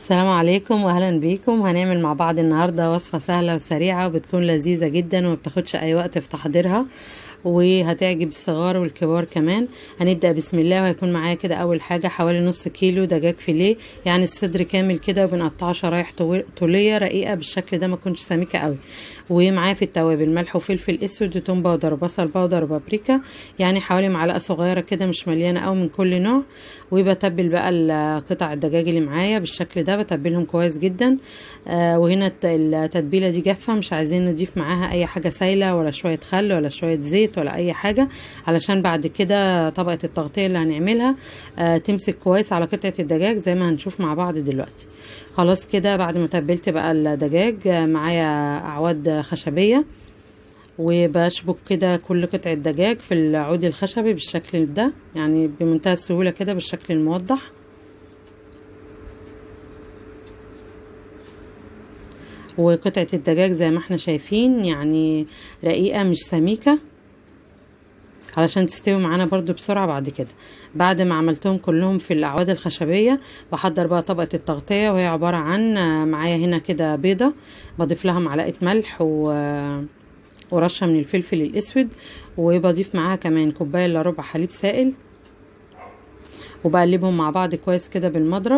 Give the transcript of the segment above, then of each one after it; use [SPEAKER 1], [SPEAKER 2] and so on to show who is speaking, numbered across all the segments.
[SPEAKER 1] السلام عليكم واهلا بيكم هنعمل مع بعض النهارده وصفه سهله وسريعه وبتكون لذيذه جدا وما بتاخدش اي وقت في تحضيرها وهتعجب الصغار والكبار كمان هنبدا بسم الله وهيكون معايا كده اول حاجه حوالي نص كيلو دجاج فيليه يعني الصدر كامل كده وبنقطعه شرايح طوليه رقيقه بالشكل ده ما تكونش سميكه قوي ومعايا في التوابل ملح وفلفل اسود وتوم باودر وبصل باودر وبابريكا يعني حوالي معلقه صغيره كده مش مليانه قوي من كل نوع وبتبل بقى قطع الدجاج اللي معايا بالشكل ده بتبلهم كويس جدا آه وهنا التتبيله دي جافه مش عايزين نضيف معاها اي حاجه سايله ولا شويه خل ولا شويه زيت ولا اي حاجه علشان بعد كده طبقه التغطيه اللي هنعملها آه تمسك كويس على قطعه الدجاج زي ما هنشوف مع بعض دلوقتي خلاص كده بعد ما تبلت بقى الدجاج معايا اعواد خشبيه وبشبك كده كل قطعة دجاج في العود الخشبي بالشكل ده يعني بمنتهى السهولة كده بالشكل الموضح وقطعة الدجاج زي ما احنا شايفين يعني رقيقة مش سميكة علشان تستوي معانا برضو بسرعة بعد كده بعد ما عملتهم كلهم في الأعواد الخشبية بحضر بقى طبقة التغطية وهي عبارة عن معايا هنا كده بيضة بضيف لها معلقة ملح و ورشة من الفلفل الأسود وبضيف معاها كمان كوباية إلا ربع حليب سائل وبقلبهم مع بعض كويس كده بالمضرب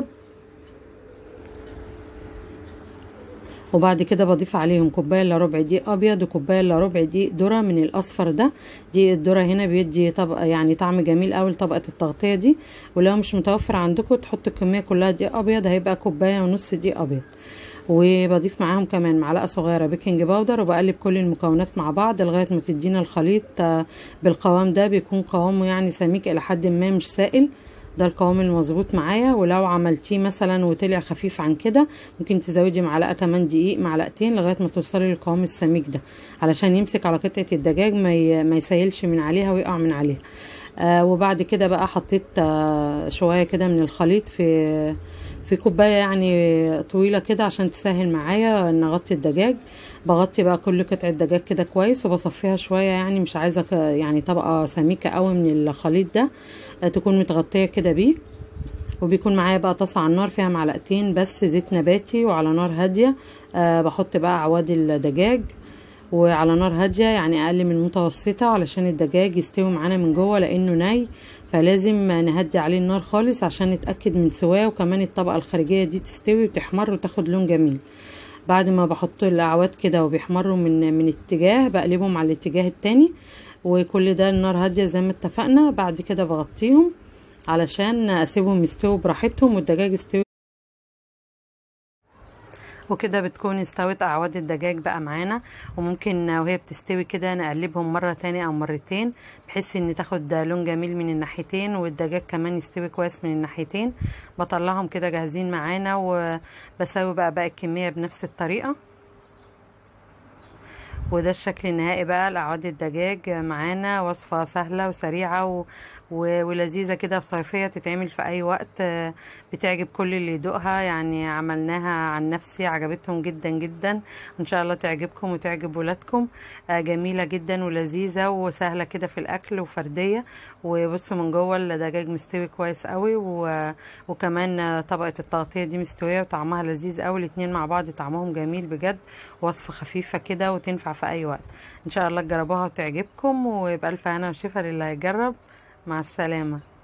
[SPEAKER 1] وبعد كده بضيف عليهم كوبايه الا ربع دقيق ابيض وكوبايه الا ربع دقيق ذره من الاصفر ده دقيق الذره هنا بيدي طبقه يعني طعم جميل قوي لطبقه التغطيه دي ولو مش متوفر عندكم تحطوا الكميه كلها دقيق ابيض هيبقى كوبايه ونص دقيق ابيض وبضيف معاهم كمان معلقه صغيره بيكنج باودر وبقلب كل المكونات مع بعض لغايه ما تدينا الخليط بالقوام ده بيكون قوامه يعني سميك الى حد ما مش سائل ده القوام المظبوط معايا ولو عملتيه مثلا وطلع خفيف عن كده ممكن تزودي معلقه كمان دقيق معلقتين لغايه ما توصلي للقوام السميك ده علشان يمسك على قطعه الدجاج ما ما يسيلش من عليها ويقع من عليها آه وبعد كده بقى حطيت آه شويه كده من الخليط في في كوبايه يعني طويله كده عشان تسهل معايا ان اغطي الدجاج بغطي بقى كل قطعه دجاج كده كويس وبصفيها شويه يعني مش عايزه يعني طبقه سميكه قوي من الخليط ده تكون متغطيه كده بيه وبيكون معايا بقى طاسه على النار فيها معلقتين بس زيت نباتي وعلى نار هاديه أه بحط بقى عواد الدجاج وعلى نار هاديه يعني اقل من متوسطه علشان الدجاج يستوي معانا من جوه لانه ني فلازم نهدي عليه النار خالص عشان نتاكد من سواه وكمان الطبقه الخارجيه دي تستوي وتحمر وتاخد لون جميل بعد ما بحط الاعواد كده وبيحمروا من من اتجاه بقلبهم على الاتجاه التاني وكل ده النار هاديه زي ما اتفقنا بعد كده بغطيهم علشان اسيبهم يستووا براحتهم والدجاج يستوي وكده بتكون استوت اعواد الدجاج بقى معانا وممكن وهي بتستوي كده نقلبهم مره تانية او مرتين بحيث ان تاخد لون جميل من الناحيتين والدجاج كمان يستوي كويس من الناحيتين بطلعهم كده جاهزين معانا وبسوي بقى باقي الكميه بنفس الطريقه وده الشكل النهائي بقى لاعواد الدجاج معانا وصفه سهله وسريعه و... و... ولذيذه كده وصيفيه تتعمل في اي وقت بتعجب كل اللي يدوقها يعني عملناها عن نفسي عجبتهم جدا جدا وان شاء الله تعجبكم وتعجب ولادكم جميله جدا ولذيذه وسهله كده في الاكل وفرديه وبصوا من جوه الدجاج مستوي كويس قوي و... وكمان طبقه التغطيه دي مستويه وطعمها لذيذ قوي الاتنين مع بعض طعمهم جميل بجد وصفه خفيفه كده وتنفع في اي وقت ان شاء الله تجربوها وتعجبكم ويبقى الف هنا وشفا للي هيجرب مع السلامه